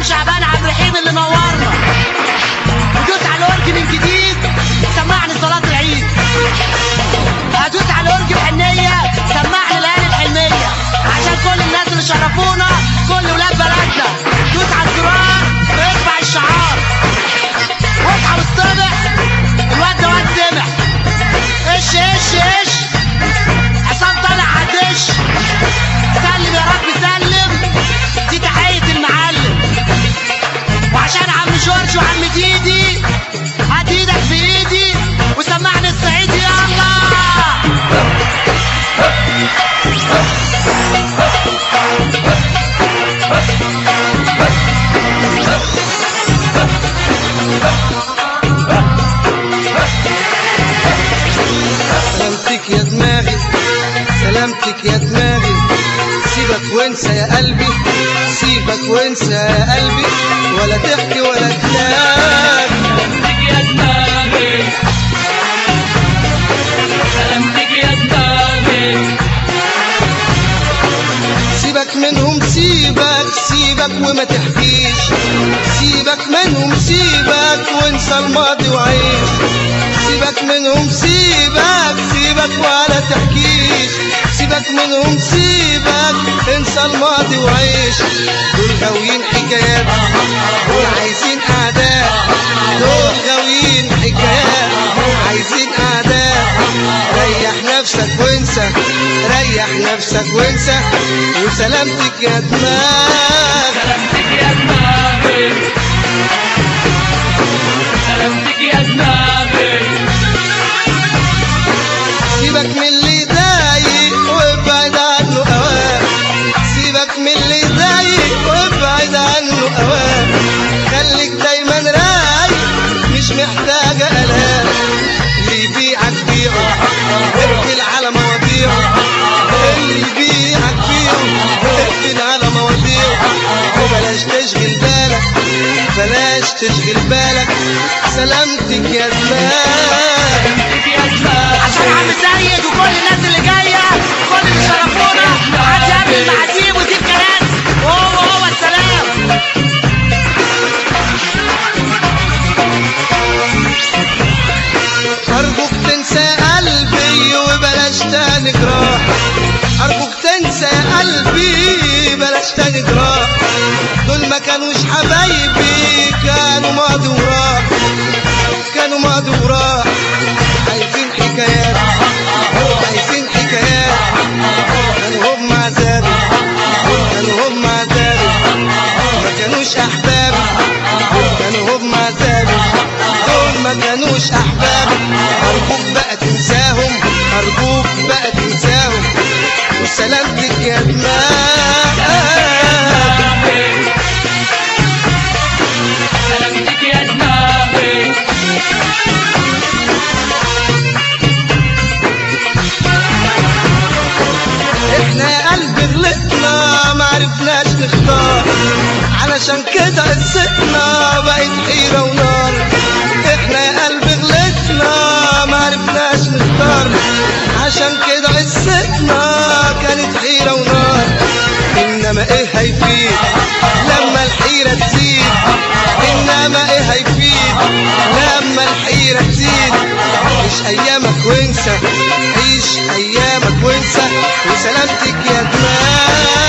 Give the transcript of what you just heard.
شعبان عبد الرحيم اللي نورنا ودوس على الاورج من جديد سمعني صلاة العيد هدوس على الاورج بحنية سمعني ليالي الحلمية عشان كل الناس اللي شرفونا كل ولاد بلدنا دوس على الزرار وارفع الشعار واصحى والصبح الواد ده واد سمع ايش ايش ايش عصام طالع عدش سلم يا رب سلم دي تحية المعلم وعشان عم جورج وعم ديدي هات ايدك في ايدي وسمعني الصعيدي يلا سلامتك يا دماغي سلامتك يا دماغي سيبك وانسى يا قلبي سيبك وانسى يا قلبي ولا تحكي ولا تنام سلامتك يا دماغي سلامتك يا دماغي سيبك منهم سيبك سيبك وما تحكيش سيبك منهم سيبك وانسى الماضي وعيش سيبك منهم سيبك سيبك ولا تحكيش سيبك منهم سيبك انسى الماضي وعيش دول غاويين حكايات دول عايزين اعداء دول غاويين حكايات عايزين اعداء ريح نفسك وانسى ريح نفسك وانسى وسلامتك يا دماغ سلامتك يا دماغي سلامتك يا دماغي سيبك من اللي ضايق وابعد عنه اوام سيبك من اللي ضايق وابعد عنه اوام خليك دايما رايق مش محتاجة الام اللي يبيعك بيعه اقفل على مواضيعه اللي يبيعك بيعه اقفل على مواضيعه وبلاش تشغل بالك بلاش تشغل بالك سلامتك يا دماغ سلامتك يا دماغي عشان عم سيد وكل الناس اللي جايه كل اللي شرفونا محدش يقابل المعازيم ويسيب كراسي وهو هو السلام أرجوك تنسى قلبي وبلاش تاني جراح أرجوك تنسى قلبي بلاش تاني جراح دول ما كانوش حبايبي كانوا ماضي وراح كانوا ماضي وراح عايزين حكايات عايزين حكايات كانوا هم عذابي كانوا هم عذابي ما كانوش أحبابي كانوا هم عذابي دول ما كانوش أحبابي أرجوك بقى تنساهم أرجوك بقى تنساهم وسلامتك يا دماغ سلامتك يا دماغي احنا يا قلبي غلطنا ما عرفناش نختار علشان كده قصتنا بقت حيرة ونار احنا يا قلبي غلطنا ما عرفناش نختار عشان كده قصتنا كانت حيرة ونار انما ايه هيفيد لما الحيرة تزيد انما ايه هيفيد لما الحيرة تزيد عيش ايامك وانسى عيش ايامك وانسى وسلامتك يا دماغ